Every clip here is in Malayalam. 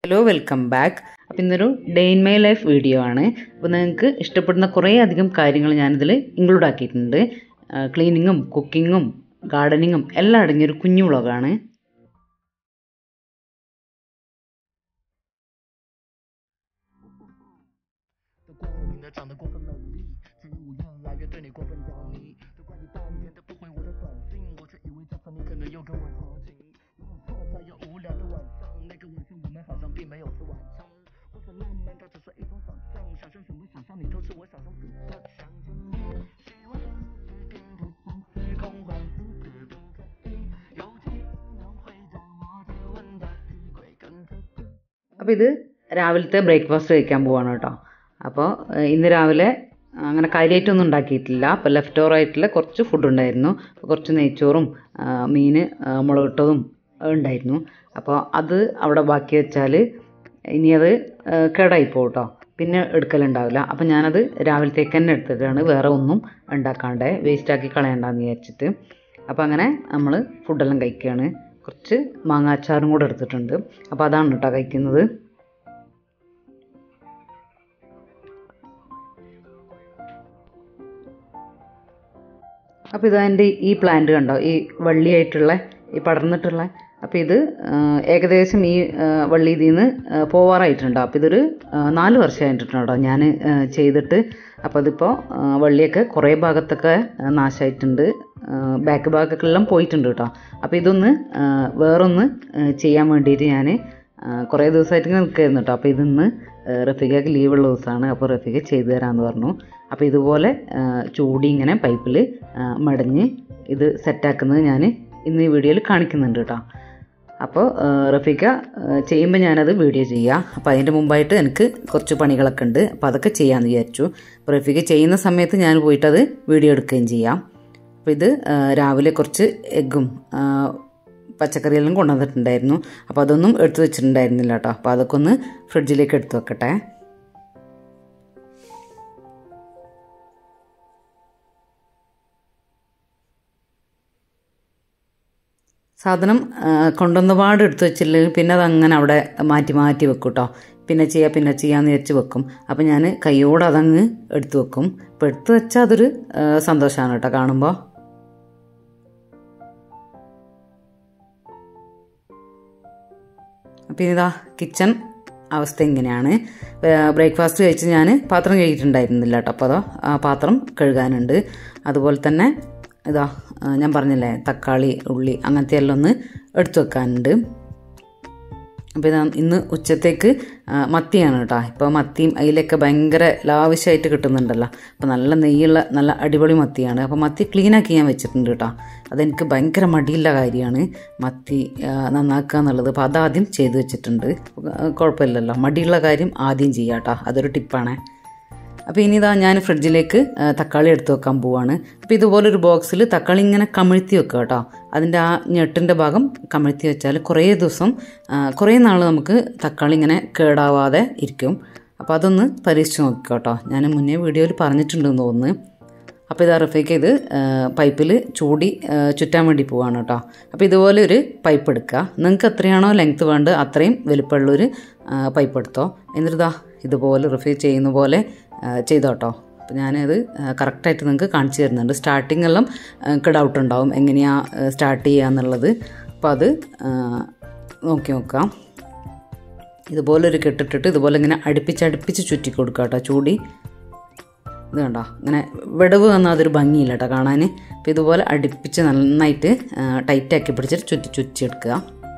ഹലോ വെൽക്കം ബാക്ക് അപ്പോൾ ഇന്നൊരു day in my life video ആണ് അപ്പോൾ നിങ്ങൾക്ക് ഇഷ്ടപ്പെടുന്ന കുറേ അധികം കാര്യങ്ങൾ ഞാനിതിൽ ഇൻക്ലൂഡ് ആക്കിയിട്ടുണ്ട് ക്ലീനിങ്ങും കുക്കിങ്ങും ഗാർഡനിങ്ങും എല്ലാം അടങ്ങിയൊരു കുഞ്ഞു വ്ളോഗാണ് അപ്പോൾ ഇത് രാവിലത്തെ ബ്രേക്ക്ഫാസ്റ്റ് കഴിക്കാൻ പോവാണ് കേട്ടോ അപ്പോൾ ഏഹ്, ഇന്ന് രാവിലെ അങ്ങനെ കാര്യമായിട്ടൊന്നും ഉണ്ടാക്കിയിട്ടില്ല അപ്പോൾ ലെഫ്റ്റ് ഓവർ ആയിട്ടുള്ള കുറച്ച് ഫുഡ് ഉണ്ടായിരുന്നു അപ്പോൾ കുറച്ച് നെയ്ച്ചോറും ആ, മീൻ ആ, മുളകിട്ടതും ഉണ്ടായിരുന്നു അപ്പോൾ അത് അവിടെ ബാക്കി വെച്ചാൽ ഇനി അത് ആ, കേടായി പോകും കേട്ടോ പിന്നെ എടുക്കലുണ്ടാവില്ല അപ്പോൾ ഞാനത് രാവിലത്തേക്ക് തന്നെ എടുത്തിട്ടാണ് വേറെ ഒന്നും ഉണ്ടാക്കാണ്ട് വേസ്റ്റാക്കി കളയണ്ടെന്ന് വിചാരിച്ചിട്ട് അപ്പോൾ അങ്ങനെ നമ്മൾ ഫുഡെല്ലാം കഴിക്കുകയാണ് കുറച്ച് മാങ്ങാച്ചാറും കൂടെ എടുത്തിട്ടുണ്ട് അപ്പോൾ അതാണ് കേട്ടോ കഴിക്കുന്നത് അപ്പോൾ ഇതാ എൻ്റെ ഈ പ്ലാന്റ് കണ്ടോ ഈ വള്ളിയായിട്ടുള്ള ഈ പടർന്നിട്ടുള്ള അപ്പോൾ ഇത് ആ, ഏകദേശം ഈ ആ, വള്ളി ഇതിൽ നിന്ന് ആ, പോവാറായിട്ടുണ്ട് അപ്പോൾ ഇതൊരു ആ, നാല് വർഷമായിട്ടുണ്ട് കേട്ടോ ഞാൻ ആ, ചെയ്തിട്ട് അപ്പോൾ അതിപ്പോൾ ആ, വള്ളിയൊക്കെ കുറേ ഭാഗത്തൊക്കെ ആ, നാശമായിട്ടുണ്ട് ബാക്ക് ഭാഗത്തൊക്കെല്ലാം പോയിട്ടുണ്ട് കേട്ടോ അപ്പോൾ ഇതൊന്ന് ആ, വേറൊന്ന് ആ, ചെയ്യാൻ വേണ്ടിയിട്ട് ഞാൻ കുറേ ദിവസമായിട്ട് ഇങ്ങനെ നിൽക്കായിരുന്നു കേട്ടോ അപ്പോൾ ഇതിന്ന് റഫീഖയ്ക്ക് ലീവുള്ള ദിവസമാണ് അപ്പോൾ റഫീഖ ചെയ്തു തരാമെന്ന് പറഞ്ഞു അപ്പോൾ ഇതുപോലെ ആ, ചൂടി ഇങ്ങനെ പൈപ്പിൽ മടഞ്ഞ് ഇത് സെറ്റാക്കുന്നത് ഞാൻ ഇന്ന് ഈ വീഡിയോയിൽ കാണിക്കുന്നുണ്ട് കേട്ടോ അപ്പോൾ ആ, റഫീഖ ചെയ്യുമ്പോൾ ഞാനത് വീഡിയോ ചെയ്യാം അപ്പോൾ അതിൻ്റെ മുമ്പായിട്ട് എനിക്ക് കുറച്ച് പണികളൊക്കെ ഉണ്ട് അപ്പോൾ അതൊക്കെ ചെയ്യാമെന്ന് വിചാരിച്ചു അപ്പോൾ റഫീഖ ചെയ്യുന്ന സമയത്ത് ഞാൻ പോയിട്ടത് വീഡിയോ എടുക്കുകയും ചെയ്യാം അപ്പോൾ ഇത് ആ, രാവിലെ കുറച്ച് എഗ്ഗും ആ, പച്ചക്കറിയെല്ലാം കൊണ്ടുവന്നിട്ടുണ്ടായിരുന്നു അപ്പോൾ അതൊന്നും എടുത്തു വെച്ചിട്ടുണ്ടായിരുന്നില്ല കേട്ടോ അപ്പോൾ അതൊക്കെ ഒന്ന് ഫ്രിഡ്ജിലേക്ക് എടുത്തു വെക്കട്ടെ സാധനം ആ, കൊണ്ടുവന്ന പാട് എടുത്തു വെച്ചില്ലെങ്കിൽ പിന്നെ അത് അങ്ങനെ അവിടെ മാറ്റി മാറ്റി വെക്കും കേട്ടോ പിന്നെ ചെയ്യാം പിന്നെ ചെയ്യാന്ന് വെച്ച് വെക്കും അപ്പം ഞാൻ കൈയോടെ അതങ്ങ് എടുത്തു വെക്കും അപ്പോൾ എടുത്തു വെച്ചാൽ അതൊരു സന്തോഷമാണ് കേട്ടോ കാണുമ്പോൾ അപ്പം ഇതാ കിച്ചൺ അവസ്ഥ ഇങ്ങനെയാണ് ബ്രേക്ക്ഫാസ്റ്റ് കഴിച്ച് ഞാൻ പാത്രം കഴുകിയിട്ടുണ്ടായിരുന്നില്ല കേട്ടോ അപ്പോൾ അതോ ആ പാത്രം കഴുകാനുണ്ട് അതുപോലെ തന്നെ ഇതാ ആ, ഞാൻ പറഞ്ഞില്ലേ തക്കാളി ഉള്ളി അങ്ങനത്തെ എല്ലാം ഒന്ന് എടുത്തു വെക്കാനുണ്ട് അപ്പോൾ ഇതാ ഇന്ന് ഉച്ചത്തേക്ക് ആ, മത്തിയാണ് കേട്ടോ ഇപ്പോൾ മത്തിയും അതിലൊക്കെ ഭയങ്കര ലാവശ്യമായിട്ട് കിട്ടുന്നുണ്ടല്ലോ അപ്പോൾ നല്ല നെയ്യുള്ള നല്ല അടിപൊളി മത്തിയാണ് അപ്പോൾ മത്തി ക്ലീനാക്കി ഞാൻ വെച്ചിട്ടുണ്ട് കേട്ടോ അതെനിക്ക് ഭയങ്കര മടിയുള്ള കാര്യമാണ് മത്തി ആ, നന്നാക്കുക എന്നുള്ളത് അപ്പോൾ അതാദ്യം ചെയ്തു വെച്ചിട്ടുണ്ട് ആ, കുഴപ്പമില്ലല്ലോ മടിയുള്ള കാര്യം ആദ്യം ചെയ്യാം കേട്ടോ അതൊരു ടിപ്പാണ് അപ്പോൾ ഇനി ഇതാ ഞാൻ ഫ്രിഡ്ജിലേക്ക് ആ, തക്കാളി എടുത്ത് വെക്കാൻ പോവാണ് അപ്പോൾ ഇതുപോലൊരു ബോക്സിൽ തക്കാളി ഇങ്ങനെ കമിഴ്ത്തി വെക്കുക കേട്ടോ അതിൻ്റെ ആ ഞെട്ടിൻ്റെ ഭാഗം കമിഴ്ത്തി വെച്ചാൽ കുറേ ദിവസം ആ, കുറേ നാൾ നമുക്ക് തക്കാളി ഇങ്ങനെ കേടാവാതെ ഇരിക്കും അപ്പോൾ അതൊന്ന് പരീക്ഷിച്ച് നോക്കുക കേട്ടോ ഞാൻ മുന്നേ വീഡിയോയിൽ പറഞ്ഞിട്ടുണ്ടെന്ന് തോന്നുന്നു അപ്പോൾ ഇത് റഫേക്ക് ഇത് പൈപ്പിൽ ചൂടി ആ, ചുറ്റാൻ വേണ്ടി പോവാണ് കേട്ടോ അപ്പോൾ ഇതുപോലെ ഒരു പൈപ്പ് എടുക്കുക നിങ്ങൾക്ക് എത്രയാണോ ലെങ്ത്ത് വേണ്ടത് അത്രയും വലുപ്പമുള്ളൊരു ആ, പൈപ്പ് എടുത്തോ എന്നിട്ട് ഇതാ ഇതുപോലെ റിഫീൽ ചെയ്യുന്ന പോലെ ആ, ചെയ്തോ കേട്ടോ അപ്പോൾ ഞാനത് കറക്റ്റായിട്ട് നിങ്ങൾക്ക് കാണിച്ചു തരുന്നുണ്ട് സ്റ്റാർട്ടിംഗ് എല്ലാം എനിക്ക് ഡൗട്ട് ഉണ്ടാവും എങ്ങനെയാണ് സ്റ്റാർട്ട് ചെയ്യുക എന്നുള്ളത് അപ്പോൾ അത് ആ, നോക്കി നോക്കാം ഇതുപോലെ ഒരു കെട്ടിട്ടിട്ട് ഇതുപോലെ ഇങ്ങനെ അടുപ്പിച്ച് അടുപ്പിച്ച് ചുറ്റി കൊടുക്കുക കേട്ടോ ചൂടി ഇത് കണ്ടോ ഇങ്ങനെ വിടവ് വന്നാൽ അതൊരു ഭംഗിയില്ല കേട്ടോ കാണാൻ അപ്പോൾ ഇതുപോലെ അടുപ്പിച്ച് നന്നായിട്ട് ടൈറ്റാക്കി പിടിച്ചിട്ട് ചുറ്റി ചുറ്റിയെടുക്കുക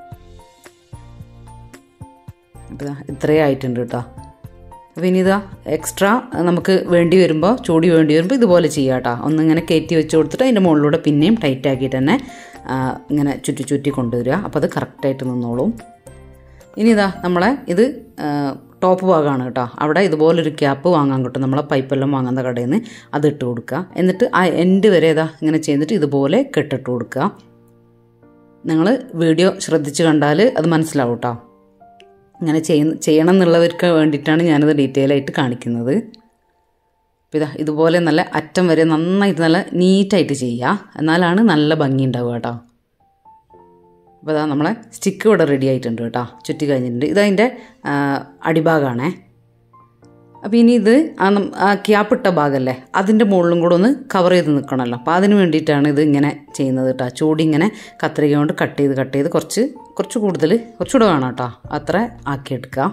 അപ്പോൾ ഇതാ ഇത്രയും ആയിട്ടുണ്ട് കേട്ടോ അപ്പോൾ ഇനി ഇതാ എക്സ്ട്രാ നമുക്ക് വേണ്ടി വരുമ്പോൾ ചൂടി വേണ്ടി വരുമ്പോൾ ഇതുപോലെ ചെയ്യാം കേട്ടോ ഒന്നിങ്ങനെ കയറ്റി വെച്ച് കൊടുത്തിട്ട് അതിൻ്റെ മുകളിലൂടെ പിന്നെയും ടൈറ്റ് ആക്കിയിട്ട് തന്നെ ആ, ഇങ്ങനെ ചുറ്റി ചുറ്റി കൊണ്ടുവരിക അപ്പോൾ അത് കറക്റ്റായിട്ട് നിന്നോളും ഇനി ഇതാ നമ്മളെ ഇത് ആ, ടോപ്പ് ഭാഗമാണ് കേട്ടോ അവിടെ ഇതുപോലൊരു ക്യാപ്പ് വാങ്ങാൻ കിട്ടും നമ്മളെ പൈപ്പെല്ലാം വാങ്ങുന്ന കടയിൽ നിന്ന് അത് ഇട്ട് കൊടുക്കുക എന്നിട്ട് ആ എൻഡ് വരെ ഇതാ ഇങ്ങനെ ചെയ്തിട്ട് ഇതുപോലെ കെട്ടിട്ട് കൊടുക്കുക നിങ്ങൾ വീഡിയോ ശ്രദ്ധിച്ച് കണ്ടാൽ അത് മനസ്സിലാവും കേട്ടോ ഇങ്ങനെ ചെയ്യുന്ന ചെയ്യണം എന്നുള്ളവർക്ക് വേണ്ടിയിട്ടാണ് ഞാനത് ഡീറ്റെയിൽ ആയിട്ട് കാണിക്കുന്നത് അപ്പോൾ ഇതാ ഇതുപോലെ നല്ല അറ്റം വരെ നന്നായിട്ട് നല്ല നീറ്റായിട്ട് ചെയ്യുക എന്നാലാണ് നല്ല ഭംഗി ഉണ്ടാവുക കേട്ടോ അപ്പോൾ അതാ നമ്മളെ സ്റ്റിക്ക് ഇവിടെ റെഡി ആയിട്ടുണ്ട് കേട്ടോ ചുറ്റി കഴിഞ്ഞിട്ടുണ്ട് ഇതതിൻ്റെ അടിഭാഗമാണേ അപ്പോൾ ഇനി ഇത് ആ നം- ആ ക്യാപ്പിട്ട ഭാഗമല്ലേ അതിൻ്റെ മുകളിലും കൂടെ ഒന്ന് കവർ ചെയ്ത് നിൽക്കണമല്ലോ അപ്പോൾ അതിന് വേണ്ടിയിട്ടാണ് ഇത് ഇങ്ങനെ ചെയ്യുന്നത് കേട്ടോ ചൂടി ഇങ്ങനെ കത്രിക കൊണ്ട് കട്ട് ചെയ്ത് കട്ട് ചെയ്ത് കുറച്ച് കുറച്ച് കൂടുതൽ കുറച്ചുകൂടെ വേണം കേട്ടോ അത്ര ആക്കിയെടുക്കുക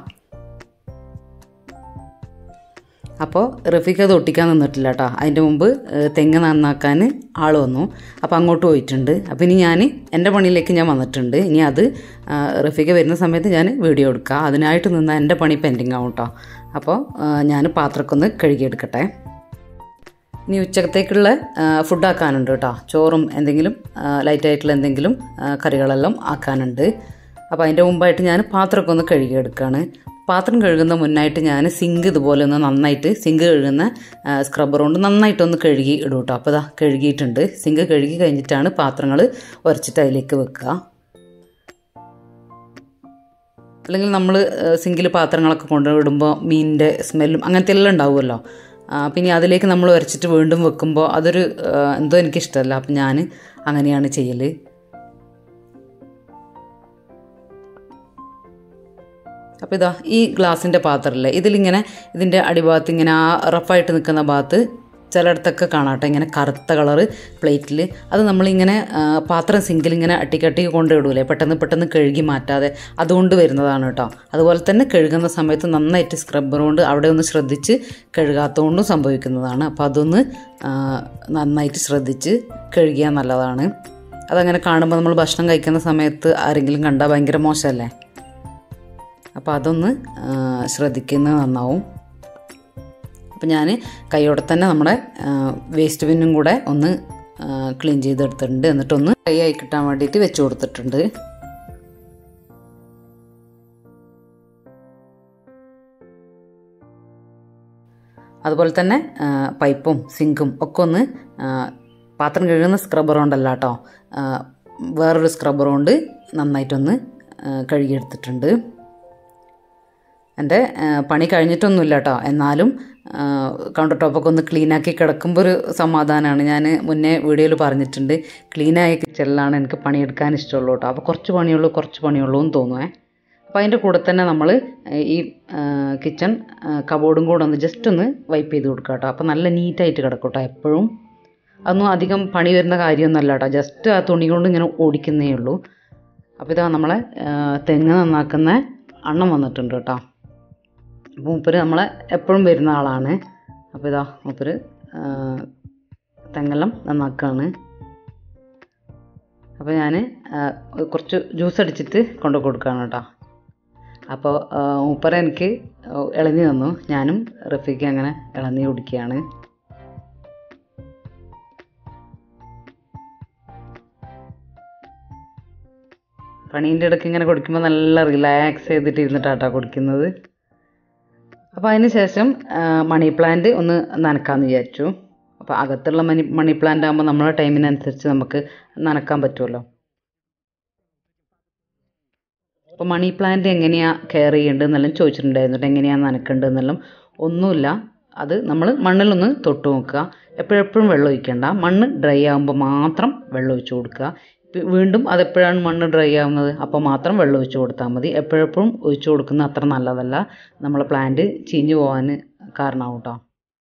അപ്പോൾ റഫീഖ് അത് ഒട്ടിക്കാൻ നിന്നിട്ടില്ല കേട്ടോ അതിൻ്റെ മുമ്പ് ഏഹ്, തെങ്ങ് നന്നാക്കാൻ ആൾ വന്നു അപ്പോൾ അങ്ങോട്ട് പോയിട്ടുണ്ട് അപ്പോൾ ഇനി ഞാൻ എൻ്റെ പണിയിലേക്ക് ഞാൻ വന്നിട്ടുണ്ട് ഇനി അത് ആ, റഫീഖ് വരുന്ന സമയത്ത് ഞാൻ വീഡിയോ എടുക്കുക അതിനായിട്ട് നിന്ന എൻ്റെ പണി പെൻഡിങ് ആവും കേട്ടോ അപ്പോൾ ഞാൻ പാത്രമൊക്കെ ഒന്ന് കഴുകിയെടുക്കട്ടെ ഇനി ഉച്ചക്കത്തേക്കുള്ള ഫുഡ് ആക്കാനുണ്ട് കേട്ടോ ചോറും എന്തെങ്കിലും ലൈറ്റായിട്ടുള്ള എന്തെങ്കിലും ആ, കറികളെല്ലാം ആക്കാനുണ്ട് അപ്പോൾ അതിൻ്റെ മുമ്പായിട്ട് ഞാൻ പാത്രമൊക്കെ ഒന്ന് കഴുകിയെടുക്കുകയാണ് പാത്രം കഴുകുന്ന മുന്നായിട്ട് ഞാൻ സിങ്ക് ഇതുപോലെ ഒന്ന് നന്നായിട്ട് സിങ്ക് കഴുകുന്ന സ്ക്രബ്ബർ കൊണ്ട് നന്നായിട്ടൊന്ന് കഴുകി ഇടും കേട്ടോ അപ്പോൾ ഇതാ കഴുകിയിട്ടുണ്ട് സിങ്ക് കഴുകി കഴിഞ്ഞിട്ടാണ് പാത്രങ്ങൾ ഉരച്ചിട്ട് അതിലേക്ക് വെക്കുക അല്ലെങ്കിൽ നമ്മൾ സിങ്കിൽ പാത്രങ്ങളൊക്കെ കൊണ്ടുവിടുമ്പോൾ മീനിൻ്റെ സ്മെല്ലും അങ്ങനത്തെ എല്ലാം ഉണ്ടാവുമല്ലോ ആ, പിന്നെ അതിലേക്ക് നമ്മൾ ഉരച്ചിട്ട് വീണ്ടും വെക്കുമ്പോൾ അതൊരു ആ, എന്തോ എനിക്കിഷ്ടമല്ല അപ്പം ഞാൻ അങ്ങനെയാണ് ചെയ്യൽ അപ്പോൾ ഇതാ ഈ ഗ്ലാസിൻ്റെ പാത്രമല്ലേ ഇതിലിങ്ങനെ ഇതിൻ്റെ അടിഭാഗത്ത് ഇങ്ങനെ ആ റഫായിട്ട് നിൽക്കുന്ന ഭാഗത്ത് ചിലയിടത്തൊക്കെ കാണാട്ടെ ഇങ്ങനെ കറുത്ത കളറ് പ്ലേറ്റിൽ അത് നമ്മളിങ്ങനെ ആ, പാത്രം സിങ്കിൽ ഇങ്ങനെ അട്ടിക്കട്ടി കൊണ്ടിടൂലേ പെട്ടെന്ന് പെട്ടെന്ന് കഴുകി മാറ്റാതെ അതുകൊണ്ട് വരുന്നതാണ് കേട്ടോ അതുപോലെ തന്നെ കഴുകുന്ന സമയത്ത് നന്നായിട്ട് സ്ക്രബ്ബർ കൊണ്ട് അവിടെ ഒന്ന് ശ്രദ്ധിച്ച് കഴുകാത്തതുകൊണ്ടും സംഭവിക്കുന്നതാണ് അപ്പോൾ അതൊന്ന് ആ, നന്നായിട്ട് ശ്രദ്ധിച്ച് കഴുകിയാൽ നല്ലതാണ് അതങ്ങനെ കാണുമ്പോൾ നമ്മൾ ഭക്ഷണം കഴിക്കുന്ന സമയത്ത് ആരെങ്കിലും കണ്ടാൽ ഭയങ്കര മോശമല്ലേ അപ്പോൾ അതൊന്ന് ആ, ശ്രദ്ധിക്കുന്നത് നന്നാവും അപ്പോൾ ഞാൻ കൈയോടെ തന്നെ നമ്മുടെ വേസ്റ്റ് ബിന്നും കൂടെ ഒന്ന് ക്ലീൻ ചെയ്തെടുത്തിട്ടുണ്ട് എന്നിട്ടൊന്ന് കൈ ആയി കിട്ടാൻ വേണ്ടിയിട്ട് വെച്ച് കൊടുത്തിട്ടുണ്ട് അതുപോലെ തന്നെ ആ, പൈപ്പും സിങ്കും ഒക്കെ ഒന്ന് ആ, പാത്രം കഴുകുന്ന സ്ക്രബ്ബർ കൊണ്ടല്ല കേട്ടോ ആ, വേറൊരു സ്ക്രബ്ബർ കൊണ്ട് നന്നായിട്ടൊന്ന് ആ, കഴുകിയെടുത്തിട്ടുണ്ട് എൻ്റെ ആ, പണി കഴിഞ്ഞിട്ടൊന്നുമില്ല കേട്ടോ എന്നാലും കൗണ്ടർ ടോപ്പൊക്കെ ഒന്ന് ക്ലീനാക്കി കിടക്കുമ്പോൾ ഒരു സമാധാനമാണ് ഞാൻ മുന്നേ വീഡിയോയിൽ പറഞ്ഞിട്ടുണ്ട് ക്ലീനായ കിച്ചണിലാണ് എനിക്ക് പണിയെടുക്കാൻ ഇഷ്ടമുള്ളൂ കേട്ടോ അപ്പോൾ കുറച്ച് പണിയുള്ളൂ കുറച്ച് പണിയുള്ളൂ എന്ന് തോന്നുവേ അപ്പോൾ അതിൻ്റെ കൂടെ തന്നെ നമ്മൾ ഈ കിച്ചൺ കബോർഡും കൂടെ ഒന്ന് ജസ്റ്റ് ഒന്ന് വൈപ്പ് ചെയ്ത് കൊടുക്കുക കേട്ടോ അപ്പോൾ നല്ല നീറ്റായിട്ട് കിടക്കും കേട്ടോ എപ്പോഴും അതൊന്നും അധികം പണി വരുന്ന കാര്യമൊന്നുമല്ല കേട്ടോ ജസ്റ്റ് ആ തുണി കൊണ്ട് ഇങ്ങനെ ഓടിക്കുന്നേ ഉള്ളൂ അപ്പോൾ ഇതാ നമ്മളെ ആ, തെങ്ങ് നന്നാക്കുന്ന അണ്ണം വന്നിട്ടുണ്ട് കേട്ടോ അപ്പോൾ മൂപ്പര് നമ്മളെ എപ്പോഴും വരുന്ന ആളാണ് അപ്പോൾ ഇതാ മൂപ്പര് ആ, തെങ്ങെല്ലാം നന്നാക്കുകയാണ് അപ്പോൾ ഞാൻ കുറച്ച് ജ്യൂസ് അടിച്ചിട്ട് കൊണ്ടു കൊടുക്കുകയാണ് കേട്ടോ അപ്പോൾ മൂപ്പര എനിക്ക് ഇളനീ തന്നു ഞാനും റഫീക്ക് അങ്ങനെ ഇളനീ കുടിക്കുകയാണ് പണീൻ്റെ ഇടയ്ക്ക് ഇങ്ങനെ കുടിക്കുമ്പോൾ നല്ല റിലാക്സ് ചെയ്തിട്ട് ഇരുന്നിട്ടാട്ടോ കുടിക്കുന്നത് അപ്പോൾ അതിന് ശേഷം ആ, മണി പ്ലാന്റ് ഒന്ന് നനക്കാമെന്ന് വിചാരിച്ചു അപ്പോൾ അകത്തുള്ള മണി മണി പ്ലാന്റ് ആകുമ്പോൾ നമ്മളെ ടൈമിനനുസരിച്ച് നമുക്ക് നനക്കാൻ പറ്റുമല്ലോ അപ്പോൾ മണി പ്ലാന്റ് എങ്ങനെയാണ് കെയർ ചെയ്യേണ്ടതെന്നെല്ലാം ചോദിച്ചിട്ടുണ്ടായിരുന്നു കേട്ടോ എങ്ങനെയാണ് നനക്കേണ്ടതെന്നെല്ലാം ഒന്നുമില്ല അത് നമ്മൾ മണ്ണിലൊന്ന് തൊട്ട് നോക്കുക എപ്പോഴെപ്പോഴും വെള്ളം ഒഴിക്കേണ്ട മണ്ണ് ഡ്രൈ ആകുമ്പോൾ മാത്രം വെള്ളം ഒഴിച്ച് കൊടുക്കുക പി- വീണ്ടും അതെപ്പോഴാണ് മണ്ണ് ഡ്രൈ ആവുന്നത് അപ്പോൾ മാത്രം വെള്ളം ഒഴിച്ച് കൊടുത്താൽ മതി എപ്പോഴെപ്പോഴും ഒഴിച്ച് കൊടുക്കുന്നത് അത്ര നല്ലതല്ല നമ്മളെ പ്ലാന്റ് ചീഞ്ഞു പോകാൻ കാരണമാവും കേട്ടോ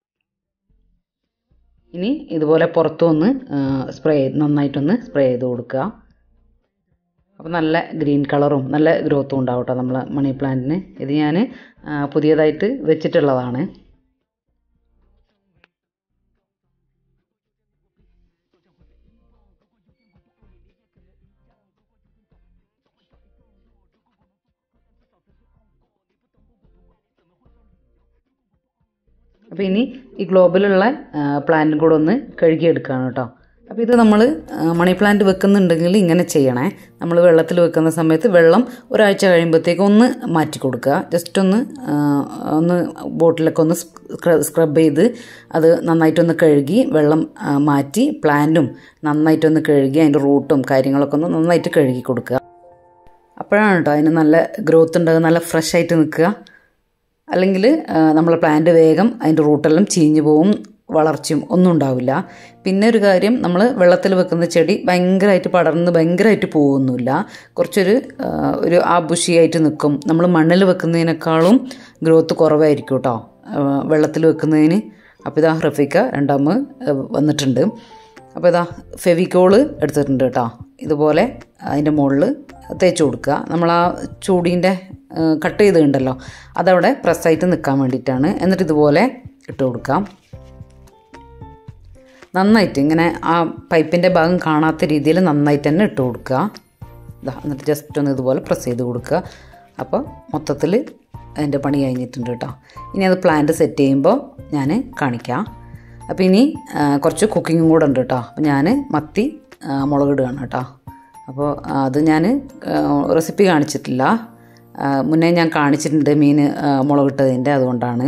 ഇനി ഇതുപോലെ പുറത്തുനിന്ന് സ്പ്രേ നന്നായിട്ടൊന്ന് സ്പ്രേ ചെയ്ത് കൊടുക്കുക അപ്പോൾ നല്ല ഗ്രീൻ കളറും നല്ല ഗ്രോത്തും ഉണ്ടാവും കേട്ടോ നമ്മളെ മണി പ്ലാന്റിന് ഇത് ഞാൻ പുതിയതായിട്ട് വെച്ചിട്ടുള്ളതാണ് അപ്പോൾ ഇനി ഈ ഗ്ലോബിലുള്ള പ്ലാന്റും കൂടെ ഒന്ന് കഴുകിയെടുക്കുകയാണ് കേട്ടോ അപ്പോൾ ഇത് നമ്മൾ മണി പ്ലാന്റ് വെക്കുന്നുണ്ടെങ്കിൽ ഇങ്ങനെ ചെയ്യണേ നമ്മൾ വെള്ളത്തിൽ വെക്കുന്ന സമയത്ത് വെള്ളം ഒരാഴ്ച കഴിയുമ്പോഴത്തേക്ക് ഒന്ന് മാറ്റി കൊടുക്കുക ജസ്റ്റ് ഒന്ന് ആ, ഒന്ന് ബോട്ടിലൊക്കെ ഒന്ന് സ്ക്രബ് ചെയ്ത് അത് നന്നായിട്ടൊന്ന് കഴുകി വെള്ളം ആ, മാറ്റി പ്ലാന്റും നന്നായിട്ടൊന്ന് കഴുകി അതിൻ്റെ റൂട്ടും കാര്യങ്ങളൊക്കെ ഒന്ന് നന്നായിട്ട് കഴുകി കൊടുക്കുക അപ്പോഴാണ് കേട്ടോ അതിന് നല്ല ഗ്രോത്ത് ഉണ്ടാകുക നല്ല ഫ്രഷ് ആയിട്ട് നിൽക്കുക അല്ലെങ്കിൽ നമ്മളെ പ്ലാന്റ് വേഗം അതിൻ്റെ റൂട്ടെല്ലാം ചീഞ്ഞു പോവും വളർച്ചയും ഒന്നും ഉണ്ടാവില്ല പിന്നെ ഒരു കാര്യം നമ്മൾ വെള്ളത്തിൽ വെക്കുന്ന ചെടി ഭയങ്കരമായിട്ട് പടർന്ന് ഭയങ്കരമായിട്ട് പോകുന്നില്ല കുറച്ചൊരു ആ, ഒരു ആബുഷിയായിട്ട് നിൽക്കും നമ്മൾ മണ്ണിൽ വെക്കുന്നതിനേക്കാളും ഗ്രോത്ത് കുറവായിരിക്കും കേട്ടോ വെള്ളത്തിൽ വെക്കുന്നതിന് അപ്പോൾ ഇതാ റഫീക്ക രണ്ടാമത് വന്നിട്ടുണ്ട് അപ്പോൾ ഇതാ ഫെവിക്കോള് എടുത്തിട്ടുണ്ട് കേട്ടോ ഇതുപോലെ അതിൻ്റെ മുകളിൽ തേച്ച് കൊടുക്കുക നമ്മൾ ആ ചൂടിൻ്റെ കട്ട് ചെയ്തിട്ടുണ്ടല്ലോ അതവിടെ പ്രസ്സായിട്ട് നിൽക്കാൻ വേണ്ടിയിട്ടാണ് എന്നിട്ട് ഇതുപോലെ ഇട്ട് കൊടുക്കാം നന്നായിട്ട് ഇങ്ങനെ ആ പൈപ്പിൻ്റെ ഭാഗം കാണാത്ത രീതിയിൽ നന്നായിട്ട് തന്നെ ഇട്ട് കൊടുക്കുക ഇതാ എന്നിട്ട് ജസ്റ്റ് ഒന്ന് ഇതുപോലെ പ്രസ് ചെയ്ത് കൊടുക്കുക അപ്പോൾ മൊത്തത്തിൽ അതിൻ്റെ പണി കഴിഞ്ഞിട്ടുണ്ട് കേട്ടോ ഇനി അത് പ്ലാന്റ് സെറ്റ് ചെയ്യുമ്പോൾ ഞാൻ കാണിക്കാം അപ്പോൾ ഇനി ആ, കുറച്ച് കുക്കിങ്ങും കൂടെ ഉണ്ട് കേട്ടോ അപ്പോൾ ഞാൻ മത്തി ആ, മുളകിടുകയാണ് കേട്ടോ അപ്പോൾ അത് ഞാൻ റെസിപ്പി കാണിച്ചിട്ടില്ല ആ, മുന്നേ ഞാൻ കാണിച്ചിട്ടുണ്ട് മീൻ ആ, മുളകിട്ടതിൻ്റെ അതുകൊണ്ടാണ്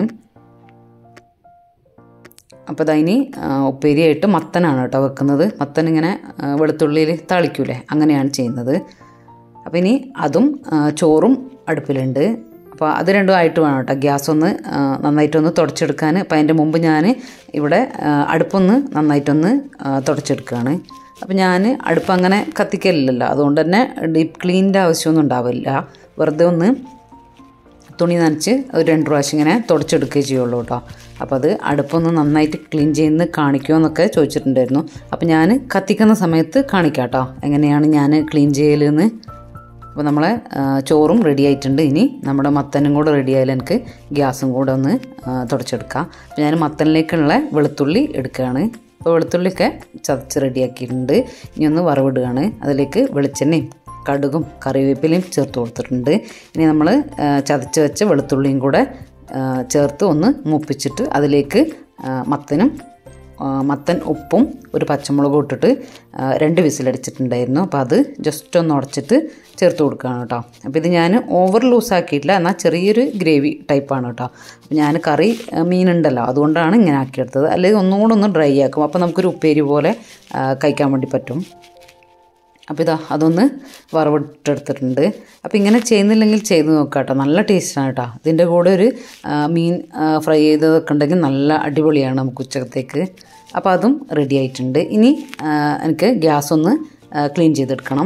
അപ്പോൾ അതിന് ഉപ്പേരിയായിട്ട് മത്തനാണ് കേട്ടോ വെക്കുന്നത് മത്തൻ ഇങ്ങനെ ആ, വെളുത്തുള്ളിയിൽ താളിക്കൂലേ അങ്ങനെയാണ് ചെയ്യുന്നത് അപ്പോൾ ഇനി അതും ആ, ചോറും അടുപ്പിലുണ്ട് അപ്പോൾ അത് രണ്ടും ആയിട്ട് വേണം കേട്ടോ ഗ്യാസ് ഒന്ന് ആ, നന്നായിട്ടൊന്ന് തുടച്ചെടുക്കാൻ അപ്പോൾ അതിൻ്റെ മുമ്പ് ഞാൻ ഇവിടെ ആ, അടുപ്പൊന്ന് നന്നായിട്ടൊന്ന് ആ, തുടച്ചെടുക്കുകയാണ് അപ്പോൾ ഞാൻ അടുപ്പ് അങ്ങനെ കത്തിക്കലില്ലല്ലോ അതുകൊണ്ട് തന്നെ ഡീപ്പ് ക്ലീനിൻ്റെ ആവശ്യമൊന്നും ഉണ്ടാവില്ല വെറുതെ ഒന്ന് തുണി നനച്ച് ഒരു രണ്ട് പ്രാവശ്യം ഇങ്ങനെ തുടച്ചെടുക്കുകയും ചെയ്യുള്ളൂ കേട്ടോ അപ്പോൾ അത് അടുപ്പൊന്ന് നന്നായിട്ട് ക്ലീൻ ചെയ്യുന്ന കാണിക്കുമോ എന്നൊക്കെ ചോദിച്ചിട്ടുണ്ടായിരുന്നു അപ്പോൾ ഞാൻ കത്തിക്കുന്ന സമയത്ത് കാണിക്കാം കേട്ടോ എങ്ങനെയാണ് ഞാൻ ക്ലീൻ ചെയ്യലെന്ന് അപ്പോൾ നമ്മളെ ആ, ചോറും റെഡി ആയിട്ടുണ്ട് ഇനി നമ്മുടെ മത്തനും കൂടെ റെഡി ആയാലും എനിക്ക് ഗ്യാസും കൂടെ ഒന്ന് ആ, തുടച്ചെടുക്കാം അപ്പോൾ ഞാൻ മത്തനിലേക്കുള്ള വെളുത്തുള്ളി എടുക്കുകയാണ് അപ്പോൾ വെളുത്തുള്ളിയൊക്കെ ചതച്ച് റെഡിയാക്കിയിട്ടുണ്ട് ഇനി ഒന്ന് വറവിടുകയാണ് അതിലേക്ക് വെളിച്ചെണ്ണയും കടുകും കറിവേപ്പിലയും ചേർത്ത് കൊടുത്തിട്ടുണ്ട് ഇനി നമ്മൾ ചതച്ച് വെച്ച വെളുത്തുള്ളിയും കൂടെ ആ, ചേർത്ത് ഒന്ന് മൂപ്പിച്ചിട്ട് അതിലേക്ക് ആ, മത്തനും ആ, മത്തൻ ഉപ്പും ഒരു പച്ചമുളകും ഇട്ടിട്ട് ആ, രണ്ട് വിസിലടിച്ചിട്ടുണ്ടായിരുന്നു അപ്പോൾ അത് ജസ്റ്റ് ഒന്ന് ഉടച്ചിട്ട് ചേർത്ത് കൊടുക്കുകയാണ് കേട്ടോ അപ്പോൾ ഇത് ഞാൻ ഓവർ ലൂസ് ആക്കിയിട്ടില്ല എന്നാൽ ചെറിയൊരു ഗ്രേവി ടൈപ്പാണ് കേട്ടോ അപ്പോൾ ഞാൻ കറി ആ, മീനുണ്ടല്ലോ അതുകൊണ്ടാണ് ഇങ്ങനെ ആക്കിയെടുത്തത് അല്ലെങ്കിൽ ഒന്നും കൂടെ ഒന്ന് ഡ്രൈ ആക്കും അപ്പോൾ നമുക്കൊരു ഉപ്പേരി പോലെ ആ, കഴിക്കാൻ വേണ്ടി പറ്റും അപ്പോൾ ഇതാ അതൊന്ന് വറവിട്ടെടുത്തിട്ടുണ്ട് അപ്പോൾ ഇങ്ങനെ ചെയ്യുന്നില്ലെങ്കിൽ ചെയ്ത് നോക്കാം കേട്ടോ നല്ല ടേസ്റ്റാണ് കേട്ടോ ഇതിൻ്റെ കൂടെ ഒരു ആ, മീൻ ആ, ഫ്രൈ ചെയ്തതൊക്കെ ഉണ്ടെങ്കിൽ നല്ല അടിപൊളിയാണ് നമുക്ക് ഉച്ചക്കത്തേക്ക് അപ്പോൾ അതും റെഡി ആയിട്ടുണ്ട് ഇനി ആ, എനിക്ക് ഗ്യാസ് ഒന്ന് ക്ലീൻ ചെയ്തെടുക്കണം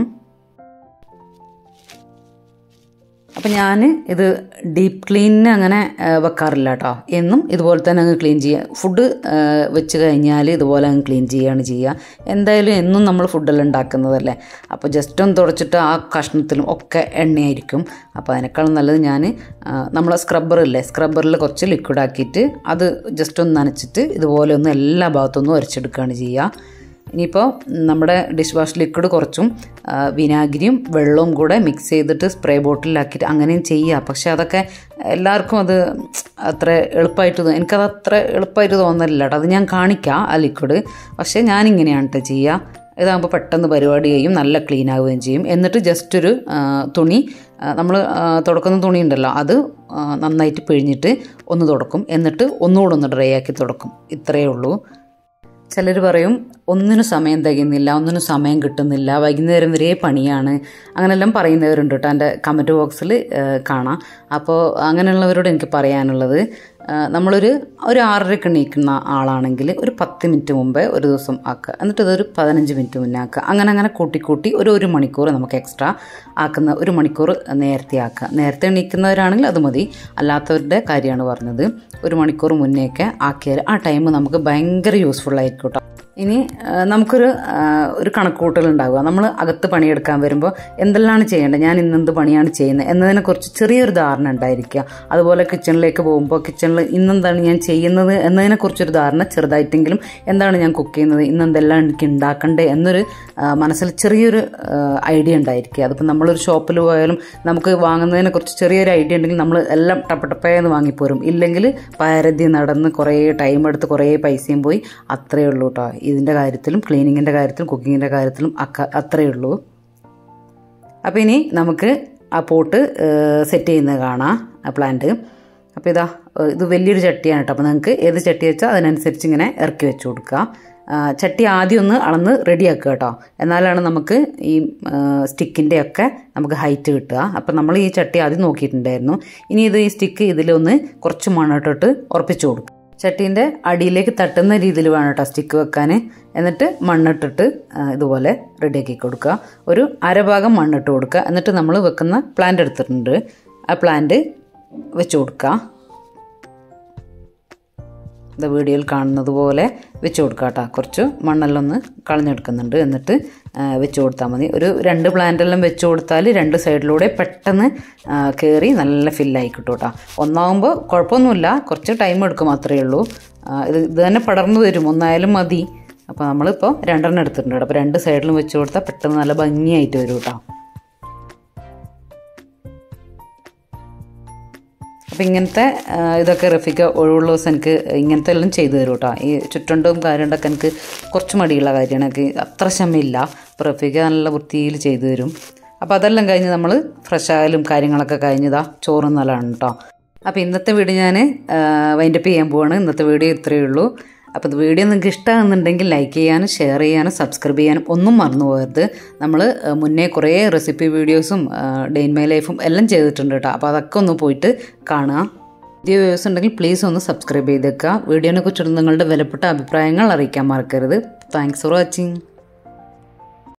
അപ്പം ഞാൻ ഇത് ഡീപ്പ് ക്ലീനിന് അങ്ങനെ ആ, വെക്കാറില്ല കേട്ടോ എന്നും ഇതുപോലെ തന്നെ അങ്ങ് ക്ലീൻ ചെയ്യുക ഫുഡ് ആ, വെച്ച് കഴിഞ്ഞാൽ ഇതുപോലെ അങ്ങ് ക്ലീൻ ചെയ്യുകയാണ് ചെയ്യുക എന്തായാലും എന്നും നമ്മൾ ഫുഡെല്ലാം ഉണ്ടാക്കുന്നതല്ലേ അപ്പോൾ ജസ്റ്റ് ഒന്ന് തുടച്ചിട്ട് ആ കഷ്ണത്തിലും ഒക്കെ എണ്ണയായിരിക്കും അപ്പോൾ അതിനേക്കാളും നല്ലത് ഞാൻ നമ്മളെ സ്ക്രബ്ബറില്ലേ സ്ക്രബ്ബറിൽ കുറച്ച് ലിക്വിഡ് ആക്കിയിട്ട് അത് ജസ്റ്റ് ഒന്ന് നനച്ചിട്ട് ഇതുപോലെ ഒന്ന് എല്ലാ ഭാഗത്തൊന്നും ഉരച്ചെടുക്കുകയാണ് ചെയ്യുക ഇനിയിപ്പോൾ നമ്മുടെ ഡിഷ് വാഷ് ലിക്വിഡ് കുറച്ചും ആ, വിനാഗിരിയും വെള്ളവും കൂടെ മിക്സ് ചെയ്തിട്ട് സ്പ്രേ ബോട്ടിലാക്കിയിട്ട് അങ്ങനെയും ചെയ്യുക പക്ഷേ അതൊക്കെ എല്ലാവർക്കും അത് അത്ര എളുപ്പമായിട്ട് തോ- എനിക്കത് അത്ര എളുപ്പമായിട്ട് തോന്നലില്ല കേട്ടോ അത് ഞാൻ കാണിക്കാം ആ ലിക്വിഡ് പക്ഷേ ഞാനിങ്ങനെയാണ് കേട്ടോ ചെയ്യുക ഇതാകുമ്പോൾ പെട്ടെന്ന് പരിപാടി ചെയ്യും നല്ല ക്ലീൻ ആവുകയും ചെയ്യും എന്നിട്ട് ജസ്റ്റ് ഒരു ആ, തുണി നമ്മൾ തുടക്കുന്ന തുണി ഉണ്ടല്ലോ അത് ആ, നന്നായിട്ട് പിഴിഞ്ഞിട്ട് ഒന്ന് തുടക്കും എന്നിട്ട് ഒന്നുകൂടെ ഒന്ന് ഡ്രൈ ആക്കി തുടക്കും ഇത്രയേ ഉള്ളൂ ചിലർ പറയും ഒന്നിനും സമയം തികയുന്നില്ല ഒന്നിനും സമയം കിട്ടുന്നില്ല വൈകുന്നേരം വരെ പണിയാണ് അങ്ങനെല്ലാം പറയുന്നവരുണ്ട് കേട്ടോ എൻ്റെ കമൻറ്റ് ബോക്സിൽ കാണാം അപ്പോൾ അങ്ങനെയുള്ളവരോട് എനിക്ക് പറയാനുള്ളത് ആ, നമ്മളൊരു ഒരു ആറരയ്ക്ക് എണീക്കുന്ന ആളാണെങ്കിൽ ഒരു പത്ത് മിനിറ്റ് മുമ്പേ ഒരു ദിവസം ആക്കുക എന്നിട്ട് അതൊരു പതിനഞ്ച് മിനിറ്റ് മുന്നേ ആക്കുക അങ്ങനെ അങ്ങനെ കൂട്ടി കൂട്ടി ഒരു ഒരു മണിക്കൂർ നമുക്ക് എക്സ്ട്രാ ആക്കുന്ന ഒരു മണിക്കൂർ നേരത്തെ ആക്കുക നേരത്തെ എണീക്കുന്നവരാണെങ്കിൽ അത് മതി അല്ലാത്തവരുടെ കാര്യമാണ് പറഞ്ഞത് ഒരു മണിക്കൂർ മുന്നേയൊക്കെ ആക്കിയാൽ ആ ടൈം നമുക്ക് ഭയങ്കര യൂസ്ഫുൾ ആയിരിക്കും കേട്ടോ ഇനി ആ, നമുക്കൊരു ആ, ഒരു കണക്കുകൂട്ടൽ ഉണ്ടാവുക നമ്മൾ അകത്ത് പണിയെടുക്കാൻ വരുമ്പോൾ എന്തെല്ലാം ചെയ്യേണ്ടത് ഞാൻ ഇന്നെന്ത് പണിയാണ് ചെയ്യുന്നത് എന്നതിനെക്കുറിച്ച് ചെറിയൊരു ധാരണ ഉണ്ടായിരിക്കുക അതുപോലെ കിച്ചണിലേക്ക് പോകുമ്പോൾ കിച്ചണിൽ ഇന്നെന്താണ് ഞാൻ ചെയ്യുന്നത് എന്നതിനെക്കുറിച്ചൊരു ധാരണ ചെറുതായിട്ടെങ്കിലും എന്താണ് ഞാൻ കുക്ക് ചെയ്യുന്നത് ഇന്നെന്തെല്ലാം എനിക്ക് ഉണ്ടാക്കണ്ടേ എന്നൊരു ആ, മനസ്സിൽ ചെറിയൊരു ഐഡിയ ഉണ്ടായിരിക്കുക അതിപ്പോൾ നമ്മളൊരു ഷോപ്പിൽ പോയാലും നമുക്ക് വാങ്ങുന്നതിനെക്കുറിച്ച് ചെറിയൊരു ഐഡിയ ഉണ്ടെങ്കിൽ നമ്മൾ എല്ലാം ടപ്പട്ടപ്പയെന്ന് വാങ്ങിപ്പോരും ഇല്ലെങ്കിൽ പരതി നടന്ന് കുറേ ടൈം എടുത്ത് കുറേ പൈസയും പോയി അത്രയേ ഉള്ളൂ കേട്ടോ ഇതിൻ്റെ കാര്യത്തിലും ക്ലീനിങ്ങിൻ്റെ കാര്യത്തിലും കുക്കിങ്ങിൻ്റെ കാര്യത്തിലും അക്ക അത്രയേ ഉള്ളൂ അപ്പോൾ ഇനി നമുക്ക് ആ പോട്ട് സെറ്റ് ചെയ്യുന്നത് കാണാം ആ പ്ലാന്റ് അപ്പോൾ ഇതാ ഏഹ് ഇത് വലിയൊരു ചട്ടിയാണ് കേട്ടോ അപ്പോൾ നിങ്ങൾക്ക് ഏത് ചട്ടി വെച്ചാൽ അതിനനുസരിച്ച് ഇങ്ങനെ ഇറക്കി വെച്ച് കൊടുക്കുക ആ, ചട്ടി ആദ്യം ഒന്ന് അളന്ന് റെഡിയാക്കുക കേട്ടോ എന്നാലാണ് നമുക്ക് ഈ സ്റ്റിക്കിൻ്റെ ഒക്കെ നമുക്ക് ഹൈറ്റ് കിട്ടുക അപ്പം നമ്മൾ ഈ ചട്ടി ആദ്യം നോക്കിയിട്ടുണ്ടായിരുന്നു ഇനി ഇത് ഈ സ്റ്റിക്ക് ഇതിലൊന്ന് കുറച്ച് മണ്ണിട്ടിട്ട് ഉറപ്പിച്ചു കൊടുക്കുക ചട്ടീൻ്റെ അടിയിലേക്ക് തട്ടുന്ന രീതിയിൽ വേണം കേട്ടോ സ്റ്റിക്ക് വെക്കാൻ എന്നിട്ട് മണ്ണിട്ടിട്ട് ആ, ഇതുപോലെ റെഡിയാക്കി കൊടുക്കുക ഒരു അരഭാഗം മണ്ണിട്ട് കൊടുക്കുക എന്നിട്ട് നമ്മൾ വെക്കുന്ന പ്ലാന്റ് എടുത്തിട്ടുണ്ട് ആ പ്ലാന്റ് വെച്ച് കൊടുക്കുക ഇത് വീഡിയോയിൽ കാണുന്നത് പോലെ വെച്ച് കൊടുക്കുക കേട്ടോ കുറച്ച് മണ്ണെല്ലാം ഒന്ന് കളഞ്ഞെടുക്കുന്നുണ്ട് എന്നിട്ട് ആ, വെച്ച് കൊടുത്താൽ മതി ഒരു രണ്ട് പ്ലാന്റെല്ലാം വെച്ച് കൊടുത്താൽ രണ്ട് സൈഡിലൂടെ പെട്ടെന്ന് കയറി നല്ല ഫില്ലായി കിട്ടും കേട്ടോ ഒന്നാകുമ്പോൾ കുഴപ്പമൊന്നുമില്ല കുറച്ച് ടൈം എടുക്കും മാത്രമേ ഉള്ളൂ ആ, ഇത് ഇത് തന്നെ പടർന്നു വരും ഒന്നായാലും മതി അപ്പോൾ നമ്മളിപ്പോൾ രണ്ടെണ്ണം എടുത്തിട്ടുണ്ട് കേട്ടോ അപ്പോൾ രണ്ട് സൈഡിലും വെച്ച് കൊടുത്താൽ പെട്ടെന്ന് നല്ല ഭംഗിയായിട്ട് വരും കേട്ടോ അപ്പം ഇങ്ങനത്തെ ആ, ഇതൊക്കെ റഫിക്ക ഒഴിവുള്ള ദിവസം എനിക്ക് ഇങ്ങനത്തെ എല്ലാം ചെയ്തു തരും കേട്ടോ ഈ ചുറ്റുണ്ടും കാര്യണ്ടൊക്കെ എനിക്ക് കുറച്ച് മടിയുള്ള കാര്യമാണ് എനിക്ക് അത്ര ക്ഷമയില്ല അപ്പോൾ റഫിക്ക നല്ല വൃത്തിയിൽ ചെയ്തു തരും അപ്പോൾ അതെല്ലാം കഴിഞ്ഞ് നമ്മൾ ഫ്രഷ് ആയാലും കാര്യങ്ങളൊക്കെ കഴിഞ്ഞതാ ചോറ് നല്ലതാണ് കേട്ടോ അപ്പോൾ ഇന്നത്തെ വീഡിയോ ഞാൻ വൈൻഡപ്പ് ചെയ്യാൻ പോവാണ് ഇന്നത്തെ വീഡിയോ ഇത്രയേ ഉള്ളൂ അപ്പോൾ ഇത് വീഡിയോ നിങ്ങൾക്ക് ഇഷ്ടമാകുന്നുണ്ടെങ്കിൽ ലൈക്ക് ചെയ്യാനും ഷെയർ ചെയ്യാനും സബ്സ്ക്രൈബ് ചെയ്യാനും ഒന്നും മറന്നു പോകരുത് നമ്മൾ മുന്നേ കുറേ റെസിപ്പി വീഡിയോസും ഡേ ഇൻ മൈ ലൈഫും എല്ലാം ചെയ്തിട്ടുണ്ട് കേട്ടോ അപ്പോൾ അതൊക്കെ ഒന്ന് പോയിട്ട് കാണുക പുതിയ വ്യൂസ് ഉണ്ടെങ്കിൽ പ്ലീസ് ഒന്ന് സബ്സ്ക്രൈബ് ചെയ്തേക്കുക വീഡിയോനെ കുറിച്ചുള്ള നിങ്ങളുടെ വിലപ്പെട്ട അഭിപ്രായങ്ങൾ അറിയിക്കാൻ മറക്കരുത് താങ്ക്സ് ഫോർ വാച്ചിങ്